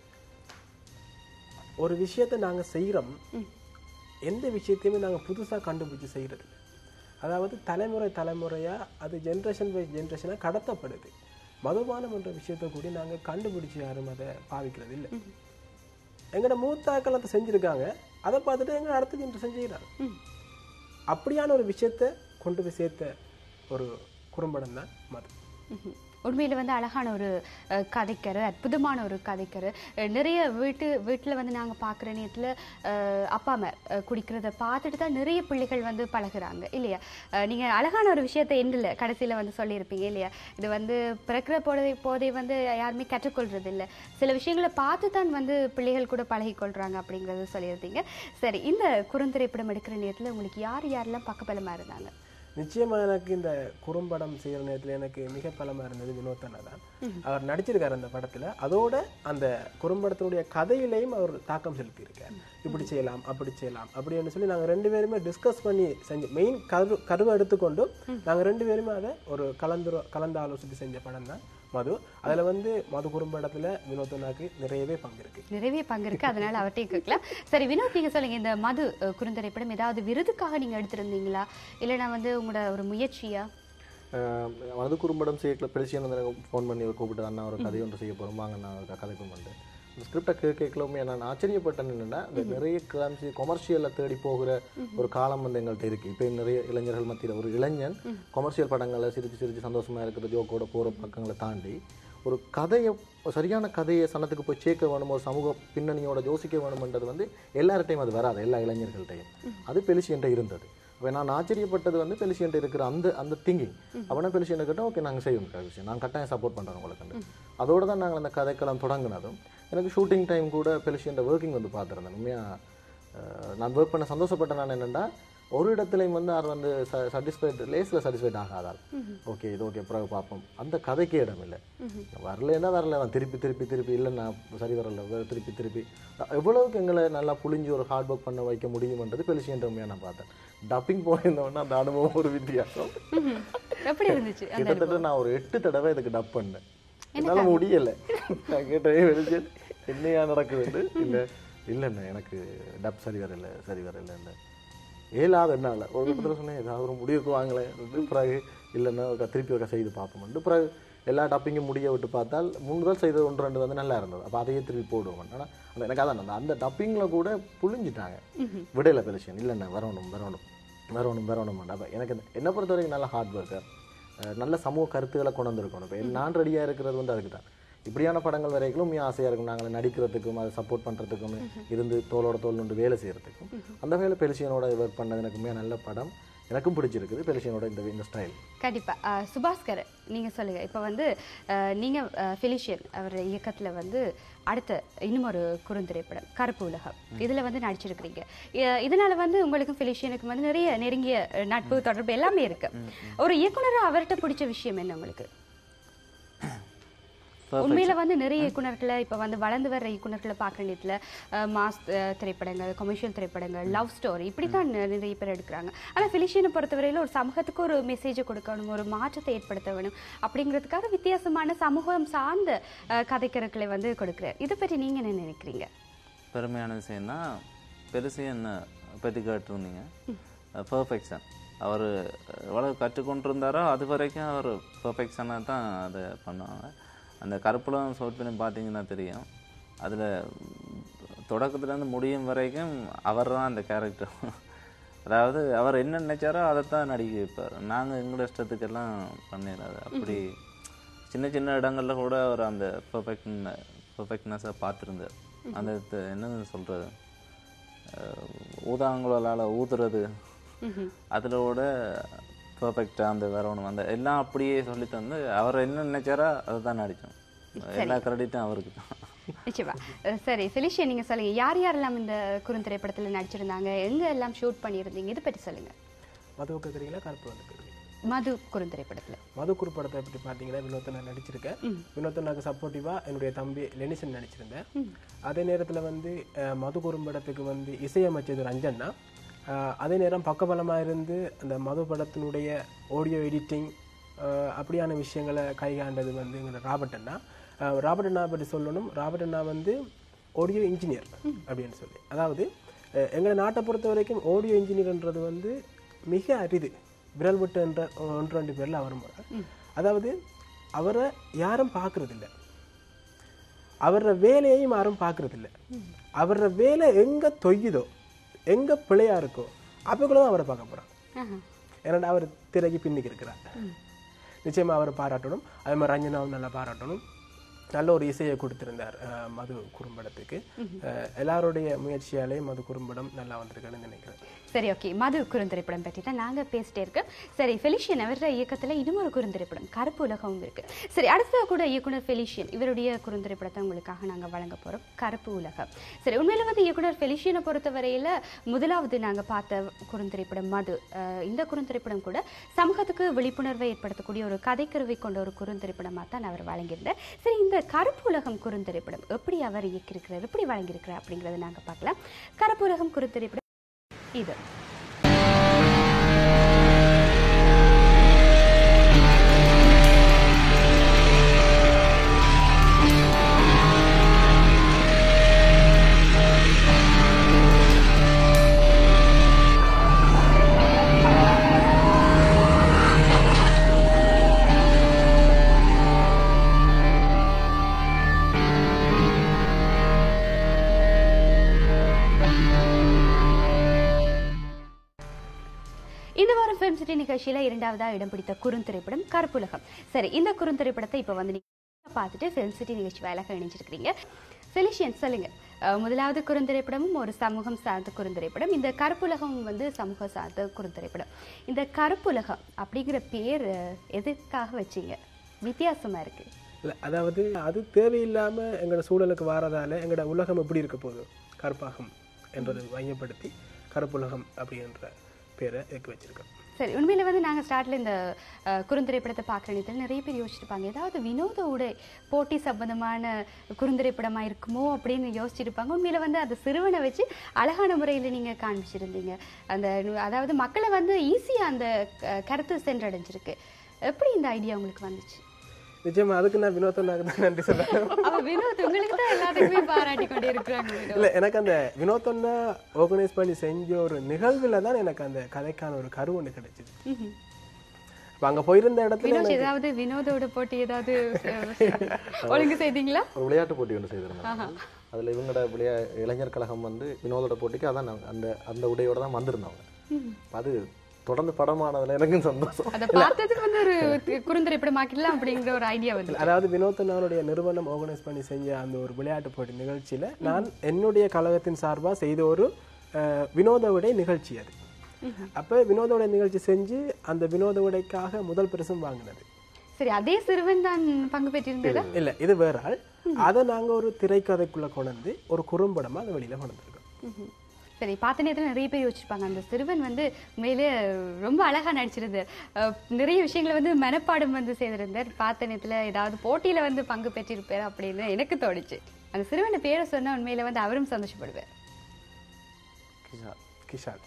ஒரு விஷயத்தை நாங்க செய்கிறோம் எந்த விஷயத்தையுமே நாங்க புதுசா கண்டுபிடிச்சு செய்கிறது இல்ல. அதாவது தலைமுறை தலைமுறையா அது ஜென்ரேஷன் பை ஜென்ரேஷனாக கடத்தப்படுது மதுபானம் என்ற விஷயத்தை கூட நாங்க கண்டுபிடிச்சு யாரும் அதை பாவிக்கிறது இல்லை எங்களோட மூத்தாக்கள் அதை செஞ்சிருக்காங்க அதை பார்த்துட்டு எங்க அடுத்த ஜென்ரேஷன் செய்கிறாங்க அப்படியான ஒரு விஷயத்தை கொண்டு போய் சேர்த்த ஒரு குறும்படம் தான் மது ம்ஹும். உண்மையில் வந்து அழகான ஒரு அஹ், கதைக்கரு அற்புதமான ஒரு கதைக்கரு அஹ், நிறைய வீட்டு வீட்டில் வந்து நாங்கள் பார்க்குற நேரத்தில் அப்பா அம்மா அஹ், குடிக்கிறத பார்த்துட்டு தான் நிறைய பிள்ளைகள் வந்து பழகுறாங்க இல்லையா நீங்கள் அழகான ஒரு விஷயத்தை எண்டில் கடைசியில் வந்து சொல்லியிருப்பீங்க இல்லையா இது வந்து பிறக்கிற போதை போதை வந்து யாருமே கற்றுக்கொள்றது இல்லை சில விஷயங்களை பார்த்து தான் வந்து பிள்ளைகள் கூட பழகிக்கொள்கிறாங்க அப்படிங்கிறத சொல்லியிருந்தீங்க சரி இந்த குறுந்திரைப்படம் எடுக்கிற நேரத்தில் உங்களுக்கு யார் யாரெல்லாம் பக்கபலமாக இருந்தாங்க நிச்சயமா எனக்கு இந்த குறும்படம் செய்யற நேரத்துல எனக்கு மிக பலமா இருந்தது வினோத்தனா தான் அவர் நடிச்சிருக்காரு அந்த படத்துல அதோட அந்த குறும்படத்தினுடைய கதையிலையும் அவர் தாக்கம் செலுத்தியிருக்கார் இப்படி செய்யலாம் அப்படி செய்யலாம் அப்படின்னு சொல்லி நாங்க ரெண்டு பேருமே டிஸ்கஸ் பண்ணி செஞ்சு மெயின் கரு கருவை எடுத்துக்கொண்டு நாங்க ரெண்டு பேருமே அதை ஒரு கலந்து கலந்து ஆலோசித்து செஞ்ச படம் தான் மது அதுல வந்து மது குறும்படத்துல வினோத்தனாக்கு நிறையவே பங்கு இருக்கு நிறைய பங்கு இருக்கு அதனால அவர்கிட்டயும் கேட்கலாம் சரி வினோத் நீங்க சொல்லுங்க இந்த மது அஹ், குறுந்திரைப்படம் ஏதாவது விருதுக்காக நீங்க எடுத்திருந்தீங்களா இல்லைன்னா வந்து உங்களோட ஒரு முயற்சியா மது குறும்படம் செய்யக்கல பெருசியான வந்து ஃபோன் பண்ணி கூப்பிட்டு அண்ணா ஒரு கதை ஒன்று செய்ய போகிறோம் வாங்க நான் ஒரு கதைக்கும் வந்து இந்த ஸ்கிரிப்டை கே கேட்கலவுமே நான் ஆச்சரியப்பட்டேன் என்னென்னா இந்த நிறைய கிராம்ஸ் கொமர்ஷியலில் தேடி போகிற ஒரு காலம் வந்து எங்கள்கிட்ட இருக்குது இப்போ நிறைய இளைஞர்கள் மத்தியில் ஒரு இளைஞன் கொமர்ஷியல் படங்களை சிரிச்சு சிரிச்சு சந்தோஷமாக இருக்கிற ஜோக்கோட போகிற பக்கங்களை தாண்டி ஒரு கதையை சரியான கதையை சனத்துக்கு போய் சேர்க்க வேணும் ஒரு சமூக பின்னணியோட யோசிக்க வேணும்ன்றது வந்து எல்லார்ட்டையும் அது வராது எல்லா இளைஞர்கள்ட்டையும் அது பெலிசியன்ட்ட இருந்தது அப்போ நான் ஆச்சரியப்பட்டது வந்து பெலிசியன்ட்ட இருக்கிற அந்த அந்த திங்கிங் அவனா பெலிசியன் கிட்ட ஓகே நாங்கள் செய்வோம் விஷயம் நான் கட்டாயம் சப்போர்ட் பண்ணுறோம் உங்களுக்கு அதோட தான் நாங்கள் அந்த கதைக்களம் தொடங்கினதும் எனக்கு ஷூட்டிங் டைம் கூட பெலிசியன்ட்ட ஒர்க்கிங் வந்து பார்த்துருந்தேன் உண்மையாக நான் ஒர்க் பண்ண சந்தோஷப்பட்ட நான் என்னென்னா ஒரு இடத்துலையும் வந்து அவர் வந்து சாட்டிஸ்ஃபைட் லேஸில் சாட்டிஸ்ஃபைட் ஆகாதால் ஓகே இது ஓகே பிறகு பார்ப்போம் அந்த கதைக்கே இடம் இல்லை வரலைன்னா வரல நான் திருப்பி திருப்பி திருப்பி இல்லை நான் சரி வரல வே- திருப்பி திருப்பி எவ்வளவுக்கு எங்களை நல்லா புளிஞ்சு ஒரு ஹார்ட் ஒர்க் பண்ண வைக்க முடியுமன்றது பெலிசியன் உண்மையாக நான் பார்த்தேன் டப்பிங் போயிருந்தோன்னா அந்த அனுபவம் ஒரு வித்தியாசம் எப்படி இருந்துச்சு அந்த கிட்டத்தட்ட நான் ஒரு எட்டு தடவை இதுக்கு டப் பண்ணேன் என்னால முடியல நான் கேட்டேன் வெளிச்சன் என்னையா நடக்குதுன்னு இல்ல இல்லைண்ணே எனக்கு டப் சரி வரல சரி வரல இல்லை ஏழாவது என்னால ஒரு இடத்துல சொன்னேன் ஏதாவது ஒரு முடிவுக்கு வாங்கலேன் பிறகு இல்லைன்னா ஒரு திருப்பி ஒரு செய்து பார்ப்போம்ட்டு பிறகு எல்லா டப்பிங்கும் முடிய விட்டு பார்த்தால் முன்னுதல் செய்தது ஒன்று ரெண்டு வந்து நல்லா இருந்தது அப்போ அதையே திருப்பி போடுவோம் ஆனால் அந்த எனக்கு அதான் அந்த அந்த டப்பிங்கில் கூட புழிஞ்சிட்டாங்க விடையில பெலிஷன் இல்லைண்ணே வரணும் வரணும் வரணும் வரணும் அப்போ எனக்கு இந்த- என்னை பொறுத்த வரைக்கும் நல்ல ஹார்ட் ஒர்க்கர் நல்ல சமூக கருத்துக்களை கொண்டு வந்திருக்கணும் இப்போ நான் ரெடியாக இருக்கிறது வந்து அதுக்கு தான் இப்படியான படங்கள் வரைக்கும் உண்மையாக ஆசையாக இருக்கும் நாங்கள் நடிக்கிறதுக்கும் அதை சப்போர்ட் பண்ணுறதுக்கும் இருந்து தோளோட தோல் நின்று வேலை செய்கிறதுக்கும் அந்த வேலை பெலிசியனோட ஒர்க் பண்ணது எனக்கு உண்மையாக நல்ல படம் எனக்கும் பிடிச்சிருக்குது பெலிசியனோட இந்த இந்த ஸ்டைல் கண்டிப்பா அஹ், சுபாஸ்கர் நீங்க சொல்லுங்க இப்போ வந்து அஹ், நீங்க அஹ், ஃபெலிஷியன் அவர் இயக்கத்துல வந்து அடுத்த இன்னும் ஒரு குறுந்திரைப்படம் கருப்பு உலகம் இதுல வந்து நடிச்சிருக்கிறீங்க இ- இதனால வந்து உங்களுக்கும் ஃபெலிஷியனுக்கும் வந்து நிறைய நெருங்கிய அஹ், நட்பு தொடர்பு எல்லாமே இருக்கு ஒரு இயக்குனரா அவர்கிட்ட பிடிச்ச விஷயம் என்ன உங்களுக்கு உண்மையில வந்து நிறைய இயக்குனர்களை இப்ப வந்து வளர்ந்து வர்ற இயக்குனர்களை பார்க்குற நேரத்துல அஹ், மாஸ் அஹ், திரைப்படங்கள் கமர்ஷியல் திரைப்படங்கள் லவ் ஸ்டோரி இப்படித்தான் நி- நிறைய பேர் எடுக்கிறாங்க ஆனா பிலிஷியனை பொறுத்தவரையில ஒரு சமூகத்துக்கு ஒரு மெசேஜை கொடுக்கணும் ஒரு மாற்றத்தை ஏற்படுத்த வேணும் அப்படிங்கிறதுக்காக வித்தியாசமான சமூகம் சார்ந்த அஹ், கதைக்கருக்களை வந்து கொடுக்கிறார் இதை பற்றி நீங்க என்ன நினைக்கிறீங்க பெருமையான விஷயம்னா பெருசு என்ன பற்றி கேட்டிருந்தீங்க பர்ஃபெக்ஷன் அவர் எவ்வளோ கற்றுக்கொண்டிருந்தாரோ அது வரைக்கும் அவர் பர்ஃபெக்ஷனாக தான் அதை பண்ணுவாங்க அந்த கருப்புலம் ஷோட் பண்ணி பார்த்தீங்கன்னா தெரியும் அதில் தொடக்கத்துலேருந்து முடியும் வரைக்கும் அவர் தான் அந்த கேரக்டர் அதாவது அவர் என்ன நினைச்சாரோ அதை தான் நடிக்க வைப்பார் நாங்கள் எங்களோட இஷ்டத்துக்கெல்லாம் பண்ணிடாது அப்படி சின்ன சின்ன இடங்கள்ல கூட அவர் அந்த பர்ஃபெக்ட் பர்ஃபெக்ட்னஸை பார்த்துருந்தார் அந்த இது என்னன்னு சொல்கிறது ஊதாங்குழலால் ஊதுறது அதில் கூட பர்ஃபெக்டாக அந்த வேற ஒன்று அந்த எல்லாம் அப்படியே சொல்லி தந்து அவர் என்ன நினைச்சாரோ அதை தான் நடித்தோம் எல்லா கிரெடிட்டும் அவருக்கு தான் நிச்சயமா அஹ் சரி ஃபெலிஷியா நீங்க சொல்லுங்க யார் யாரெல்லாம் இந்த குறுந்திரைப்படத்துல நடிச்சிருந்தாங்க எங்க எல்லாம் ஷூட் பண்ணியிருந்தீங்க இதை பற்றி சொல்லுங்க மது கேட்குறீங்களா கருப்பு வந்து கேட்குறீங்க மது குறுந்திரைப்படத்துல மது குறுப்படத்தை பற்றி பார்த்தீங்கன்னா வினோத்தை நான் நடிச்சிருக்கேன் வினோத்தனாக்கு சப்போர்ட்டிவாக என்னுடைய தம்பி லெனிசன் நடிச்சிருந்தேன் அதே நேரத்தில் வந்து அஹ், மது குறும்படத்துக்கு வந்து இசையமைச்சது ரஞ்சன்னா அஹ், அதே நேரம் பக்கபலமாக இருந்து அந்த மது படத்தினுடைய ஆடியோ எடிட்டிங் அப்படியான விஷயங்களை கைகாண்டது வந்து எங்களோட ராபர்ட் அண்ணா அஹ், ராபர்ட் அண்ணா பற்றி சொல்லணும் ராபர்ட் அண்ணா வந்து ஆடியோ இன்ஜினியர் அப்படின்னு சொல்லி அதாவது அஹ், எங்களை நாட்டை பொறுத்த வரைக்கும் ஆடியோ இன்ஜினியர்ன்றது வந்து மிக அரிது விரல் விட்டு என்ற ஒன்று ரெண்டு பேரில் அவர் முறை அதாவது அவரை யாரும் பார்க்கறதில்ல அவர வேலையையும் யாரும் பார்க்கறதில்ல அவர வேலை எங்க தொய்யுதோ எங்க பிழையா இருக்கோ அப்போ தான் அவரை பார்க்க போறாங்க ஏன்னா அவர் திரைக்கு பின்னுக்கு இருக்கிறார் நிச்சயமா அவரை பாராட்டணும் அதே மாதிரி ரஞ்சனாவும் நல்லா பாராட்டணும் நல்ல ஒரு இசையை கொடுத்திருந்தார் அஹ், மது குறும்படத்துக்கு அஹ், எல்லாருடைய முயற்சியாலே மது குறும்படம் நல்லா வந்திருக்குன்னு நினைக்கிறேன் சரி ஓகே மது குறுந்திரைப்படம் பற்றி தான் நாங்க பேசிட்டே இருக்கோம் சரி ஃபெலிஷியன் அவர இயக்கத்துல இன்னொரு குறுந்திரைப்படம் கருப்பு உலகமும் இருக்கு சரி அடுத்ததாக கூட இயக்குனர் ஃபெலிஷியன் இவருடைய குறுந்திரைப்படத்தை உங்களுக்காக நாங்க வழங்க போறோம் கருப்பு உலகம் சரி உண்மையில வந்து இயக்குனர் ஃபெலிஷியனை பொறுத்தவரையில முதலாவது நாங்க பார்த்த குறுந்திரைப்படம் மது அஹ், இந்த குறுந்திரைப்படம் கூட சமூகத்துக்கு விழிப்புணர்வை ஏற்படுத்தக்கூடிய ஒரு கதைக்கருவை கொண்ட ஒரு குறுந்திரைப்படமாக தான் அவர் வழங்கியிருந்தார் சரி இந்த கருப்பு உலகம் குறுந்திரைப்படம் எப்படி அவர் இயக்கியிருக்கிறார் எப்படி வழங்கியிருக்கிறார் அப்படிங்கறத நாங்க பார்க்கலாம் கருப்பு உலகம் குறுந்திரைப்படம் இது இந்த வாரம் ஃபிலிம் சிட்டி நிகழ்ச்சியில இரண்டாவதா இடம் பிடித்த குறுந்திரைப்படம் கருப்புலகம் சரி இந்த குறுந்திரைப்படத்தை இப்போ வந்து நீங்க பார்த்துட்டு ஃபிலிம் சிட்டி நிகழ்ச்சி வேலைக்கு இணைஞ்சிருக்கிறீங்க ஃபெலிஷியன் சொல்லுங்க அஹ், முதலாவது குறுந்திரைப்படமும் ஒரு சமூகம் சார்ந்த குறுந்திரைப்படம் இந்த கருப்புலகம் வந்து சமூக சார்ந்த குறுந்திரைப்படம் இந்த கருப்புலகம் அப்படிங்கிற பேர் அஹ், எதுக்காக வச்சீங்க வித்தியாசமா இருக்கு இல்லை அதாவது அது தேவையில்லாம எங்களோட சூழலுக்கு வாரதால எங்களோட உலகம் எப்படி இருக்க போகுது கருப்பாகம் என்றதை மையப்படுத்தி கருப்புலகம் அப்படின்ற பேரை இதுக்கு வச்சிருக்கோம் சரி உண்மையில வந்து நாங்க ஸ்டார்ட்ல இந்த அஹ், குறுந்திரைப்படத்தை பார்க்குற நேரத்தில் நிறைய பேர் யோசிச்சிருப்பாங்க ஏதாவது வினோத உடை போட்டி சம்பந்தமான குறுந்திரைப்படமா இருக்குமோ அப்படின்னு யோசிச்சிருப்பாங்க உண்மையில வந்து அந்த சிறுவனை வச்சு அழகான முறையில் நீங்க காண்பிச்சிருந்தீங்க அந்த அதாவது மக்களை வந்து ஈஸியா அந்த அஹ், கருத்து சென்றடைஞ்சிருக்கு எப்படி இந்த ஐடியா உங்களுக்கு வந்துச்சு நிச்சயமா அதுக்கு நான் வினோத்தனாக தான் நன்றி சொல்லணும் அப்ப வினோத் உங்களுக்கு தான் எல்லாத்துக்குமே பாராட்டி கொண்டே இருக்கிறாங்க இல்ல எனக்கு அந்த வினோத்தன்னா ஆர்கனைஸ் பண்ணி செஞ்ச ஒரு நிகழ்வுல தான் எனக்கு அந்த கதைக்கான ஒரு கரு ஒன்று கிடைச்சிது அப்ப அங்க போயிருந்த இடத்துல வினோத் ஏதாவது வினோதோட போட்டி ஏதாவது அஹ், ஒழுங்கு செய்தீங்களா ஒரு விளையாட்டு போட்டி ஒன்று செய்திருந்தாங்க அதில் இவங்களோட விளையா இளைஞர் கழகம் வந்து வினோதோட போட்டிக்கு அதான் நாங்க அந்த அந்த உடையோட தான் வந்திருந்தாங்க அது தொடர்ந்து படமானதுல எனக்கும் சந்தோஷம் அதை பார்த்ததுக்கு வந்து ஒரு குறுந்திரைப்படம் ஆக்கிடலாம் அப்படிங்கிற ஒரு ஐடியா வந்து அதாவது வினோத்தனாருடைய நிறுவனம் ஆர்கனைஸ் பண்ணி செஞ்ச அந்த ஒரு விளையாட்டு போட்டி நிகழ்ச்சியில நான் என்னுடைய கழகத்தின் சார்பா செய்த ஒரு அஹ், வினோத உடை நிகழ்ச்சி அது அப்ப வினோத உடை நிகழ்ச்சி செஞ்சு அந்த வினோத உடைக்காக முதல் பரிசும் வாங்கினது சரி அதே சிறுவன் தான் பங்கு பெற்றிருந்ததா இல்ல இது வேற ஆள் அதை நாங்க ஒரு திரைக்கதைக்குள்ள கொண்டு வந்து ஒரு குறும்படமா அதை வெளியில கொண்டு வந்திருக்கோம் சரி பார்த்த நேரத்தில் நிறைய பேர் யோசிச்சிருப்பாங்க அந்த சிறுவன் வந்து உண்மையிலே ரொம்ப அழகா நடிச்சிருந்தார் அஹ், நிறைய விஷயங்களை வந்து மனப்பாடம் வந்து செய்திருந்தார் பார்த்த நேரத்தில் ஏதாவது போட்டியில வந்து பங்கு பெற்றிருப்பார் அப்படின்னு எனக்கு தோணுச்சு அந்த சிறுவன் பேரை சொன்னா உண்மையில வந்து அவரும் சந்தோஷப்படுவார் கிஷால் கிஷான்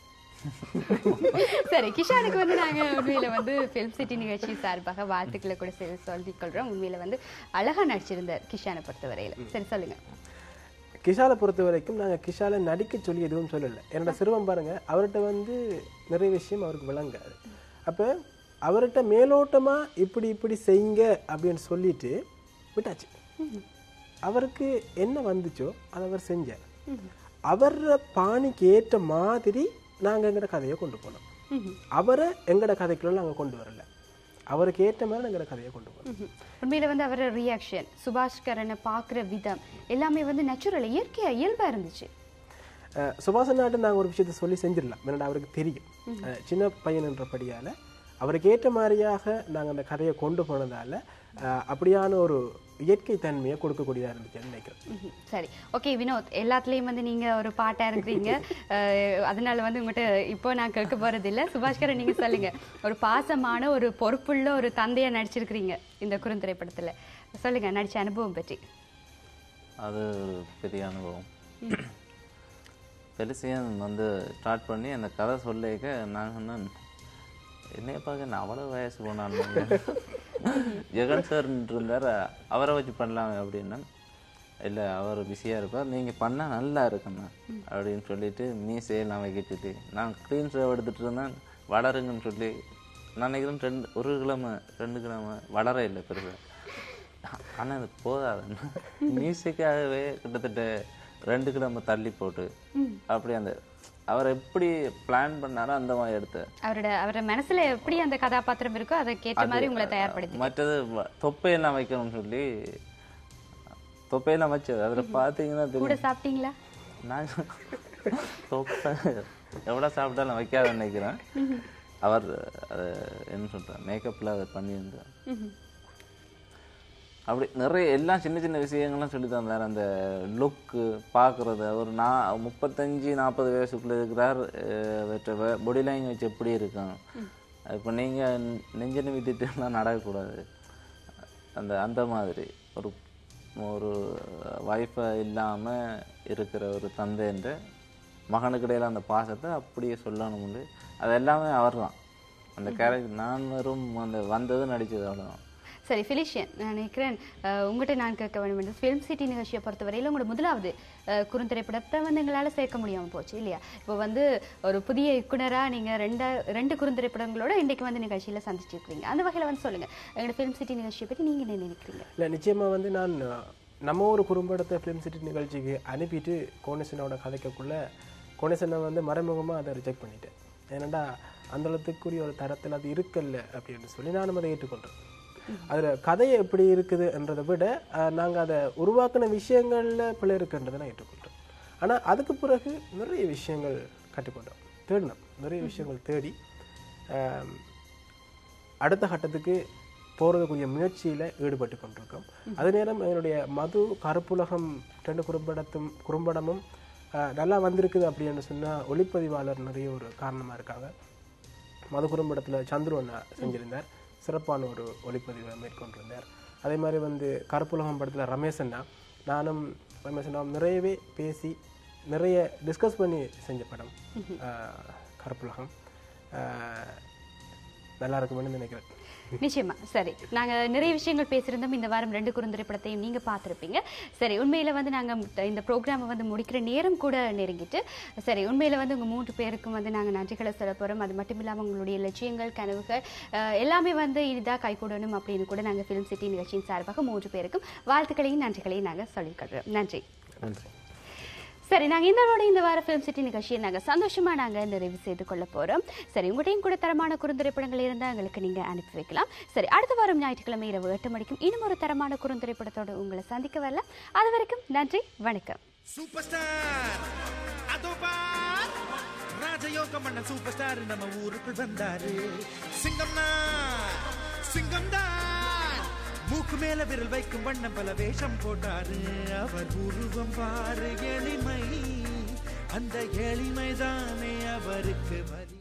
சரி கிஷானுக்கு வந்து நாங்க உண்மையில வந்து ஃபிலிம் சிட்டி நிகழ்ச்சி சார்பாக வாழ்த்துக்களை கூட சொல்லி சொல்லிக் கொள்றோம் உண்மையில வந்து அழகா நடிச்சிருந்தார் கிஷானை பொறுத்தவரையில சரி சொல்லுங்க கிஷாலை பொறுத்த வரைக்கும் நாங்கள் கிஷாலை நடிக்க சொல்லி எதுவும் சொல்லலை என்னோட சிறுவன் பாருங்க அவர்கிட்ட வந்து நிறைய விஷயம் அவருக்கு விளங்காது அப்போ அவர்கிட்ட மேலோட்டமா இப்படி இப்படி செய்யுங்க அப்படின்னு சொல்லிட்டு விட்டாச்சு அவருக்கு என்ன வந்துச்சோ அதை அவர் செஞ்சார் அவர பாணிக்கு ஏற்ற மாதிரி நாங்கள் எங்கட கதையை கொண்டு போனோம் அவரை எங்கட கதைக்குள்ள நாங்கள் கொண்டு வரல அவருக்கு ஏற்ற மாதிரி எங்கட கதையை கொண்டு போனோம் ம்ஹும். உண்மையில வந்து அவரோட ரியாக்ஷன் சுபாஷ்கரனை பார்க்குற விதம் எல்லாமே வந்து நேச்சுரல் இயற்கையா இயல்பா இருந்துச்சு அஹ் சுபாசனாட்ட நாங்கள் ஒரு விஷயத்தை சொல்லி செஞ்சிடலாம் ஏன்னா அவருக்கு தெரியும் அஹ் சின்ன பையன்ன்றபடியால் அவருக்கு ஏற்ற மாதிரியாக நாங்கள் அந்த கதையை கொண்டு போனதால அஹ் அப்படியான ஒரு இயற்கை தன்மையை கொடுக்கக்கூடியதாக இருந்துச்சுன்னு நினைக்கிறேன் ம்ஹும். சரி ஓகே வினோத் எல்லாத்துலயும் வந்து நீங்க ஒரு பாட்டா இருக்கிறீங்க அஹ், அதனால வந்து உங்கள்கிட்ட இப்போ நான் கேட்க போறது இல்ல சுபாஷ்கரன் நீங்க சொல்லுங்க ஒரு பாசமான ஒரு பொறுப்புள்ள ஒரு தந்தையா நடிச்சிருக்கிறீங்க இந்த குறுந்திரைப்படத்துல சொல்லுங்க நடிச்ச அனுபவம் பற்றி அது ஒரு பெரிய அனுபவம் பெருசியன் வந்து ஸ்டார்ட் பண்ணி அந்த கதை சொல்லிக்க நான் சொன்னேன் என்னைய பார்க்க நான் அவ்வளோ வயசு போனான் ஜெகன் சார் இருந்தார் அவரை வச்சு பண்ணலாம் அப்படின்னா இல்லை அவர் பிஸியாக இருப்பார் நீங்கள் பண்ணால் நல்லா இருக்குண்ணா அப்படின்னு சொல்லிட்டு மீசையெல்லாம் வைக்கிட்டு நான் க்ளீன் ஷேவ் எடுத்துகிட்டு இருந்தேன் வளருங்கன்னு சொல்லி நான் நினைக்கிறேன் ரெண்டு ஒரு கிழமை ரெண்டு கிழமை வளர இல்லை பெருசாக ஆனால் அது போதாது மியூசிக்காகவே கிட்டத்தட்ட ரெண்டு கிழமை தள்ளி போட்டு அப்படி அந்த அவர் எப்படி பிளான் பண்ணாரோ அந்த மாதிரி எடுத்தேன் அவரோட அவரோட மனசுல எப்படி அந்த கதாபாத்திரம் இருக்கோ அதை கேட்ட மாதிரி உங்களை தயார்படுத்தி மற்றது வ- தொப்பையெல்லாம் வைக்கணும்னு சொல்லி தொப்பையெல்லாம் வச்சது அதில் பார்த்தீங்கன்னா கூட தெரியும் சாப்பிட்டீங்களா நான் தொப்பை எவ்வளோ சாப்பிட்டாலும் வைக்காத நினைக்கிறேன் அவர் அதை என்ன சொல்கிறேன் மேக்கப்பில் அதை பண்ணியிருந்தார் அப்படி நிறைய எல்லாம் சின்ன சின்ன விஷயங்கள்லாம் சொல்லி தந்தார் அந்த லுக்கு பார்க்குறது ஒரு நா முப்பத்தஞ்சு நாற்பது வயசுக்குள்ள இருக்கிறார் பாடி லாங்குவேஜ் எப்படி இருக்கும் இப்போ நீங்கள் நெஞ்ச நிமித்திட்டுலாம் நடக்கக்கூடாது அந்த அந்த மாதிரி ஒரு ஒரு வைஃபை இல்லாமல் இருக்கிற ஒரு தந்தைன்ற மகனுக்கு இடையில அந்த பாசத்தை அப்படியே சொல்லணும்னு அது எல்லாமே அவர் தான் அந்த கேரக்டர் நான் வெறும் அந்த வந்தது நடித்தது அவ்வளோதான் சரி ஃபிலிஷியன் நான் நினைக்கிறேன் அஹ், உங்கள்கிட்ட நான் கேட்க வேண்டும் என்று ஃபிலிம் சிட்டி நிகழ்ச்சியை பொறுத்தவரையில் உங்களோட முதலாவது அஹ், குறுந்திரைப்படத்தை வந்து எங்களால் சேர்க்க முடியாமல் போச்சு இல்லையா இப்போ வந்து ஒரு புதிய இயக்குனராக நீங்கள் ரெண்டா ரெண்டு குறுந்திரைப்படங்களோட இன்றைக்கு வந்து நிகழ்ச்சியில் சந்திச்சிருக்கிறீங்க அந்த வகையில் வந்து சொல்லுங்கள் எங்களோட ஃபிலிம் சிட்டி நிகழ்ச்சியை பற்றி நீங்கள் என்ன நினைக்கிறீங்க இல்லை நிச்சயமாக வந்து நான் அஹ், நம்ம ஒரு குறும்படத்தை ஃபிலிம் சிட்டி நிகழ்ச்சிக்கு அனுப்பிட்டு கோணேசனோட கதைக்கக்குள்ள கோணேசனை வந்து மறைமுகமாக அதை ரிஜெக்ட் பண்ணிட்டேன் ஏன்னாடா அந்த அளவுக்குரிய ஒரு தரத்தில் அது இருக்கல்ல அப்படின்னு சொல்லி நானும் அதை ஏற்றுக்கொண்டேன் அதில் கதை எப்படி இருக்குதுன்றதை விட நாங்கள் அதை உருவாக்கின விஷயங்களில் பிள்ளை இருக்குன்றதை நான் ஏற்றுக்கொண்டேன் ஆனால் அதுக்கு பிறகு நிறைய விஷயங்கள் கற்றுக்கொண்டோம் தேடினோம் நிறைய விஷயங்கள் தேடி ஆம், அடுத்த கட்டத்துக்கு போகிறதுக்குரிய முயற்சியில் ஈடுபட்டு கொண்டிருக்கோம் அதே நேரம் என்னுடைய மது கருப்புலகம் ரெண்டு குறும்படத்தும் குறும்படமும் ஆஹ், நல்லா வந்திருக்குது அப்படின்னு சொன்னால் ஒளிப்பதிவாளர் நிறைய ஒரு காரணமாக இருக்காங்க மது குறும்படத்தில் சந்துரு அண்ணா செஞ்சிருந்தார் சிறப்பான ஒரு ஒளிப்பதிவை மேற்கொண்டிருந்தார் அதே மாதிரி வந்து கருப்புலகம் படத்தில் ரமேஷ் அண்ணா நானும் ரமேஷ் அண்ணாவும் நிறையவே பேசி நிறைய டிஸ்கஸ் பண்ணி செஞ்ச படம் ஆஹ், கருப்புலகம் ஆஹ், நல்லா இருக்குமென்னு நினைக்கிறேன் நிச்சயமா சரி நாங்க நிறைய விஷயங்கள் பேசியிருந்தோம் இந்த வாரம் ரெண்டு குறுந்திரை படத்தையும் நீங்க பார்த்திருப்பீங்க சரி உண்மையில வந்து நாங்க இந்த ப்ரோக்ராமை வந்து முடிக்கிற நேரம் கூட நெருங்கிட்டு சரி உண்மையில வந்து உங்க மூன்று பேருக்கும் வந்து நாங்க நன்றிகளை சொல்ல போறோம் அது மட்டும் இல்லாம உங்களுடைய லட்சியங்கள் கனவுகள் அஹ், எல்லாமே வந்து இதா கைகூடணும் அப்படின்னு கூட நாங்க ஃபிலிம் சிட்டி நிகழ்ச்சியின் சார்பாக மூன்று பேருக்கும் வாழ்த்துக்களையும் நன்றிகளையும் நாங்க சொல்லிக்கொள்றோம் நன்றி நன்றி சரி நாங்க இதோட இந்த வார ஃபிலிம் சிட்டி நிகழ்ச்சியை நாங்க சந்தோஷமா நாங்க நிறைவு செய்து கொள்ள போறோம் சரி உங்கள்கிட்டயும் கூட தரமான குறுந்திரைப்படங்கள் இருந்தா எங்களுக்கு நீங்க அனுப்பி வைக்கலாம் சரி அடுத்த வாரம் ஞாயிற்றுக்கிழமை இரவு எட்டு மணிக்கும் இன்னும் ஒரு தரமான குறுந்திரைப்படத்தோட உங்களை சந்திக்க வரலாம் அது வரைக்கும் நன்றி வணக்கம் சூப்பர் ஸ்டார் அதோ பார் ராஜயோகம் பண்ண சூப்பர் ஸ்டார் நம்ம ஊருக்குள் வந்தாரு சிங்கம்னா சிங்கம் தான் மூக்கு மேல விரல் வைக்கும் வண்ணம் பல வேஷம் போட்டாரு அவர் உருவம் பாரு எளிமை அந்த எளிமைதானே அவருக்கு வலி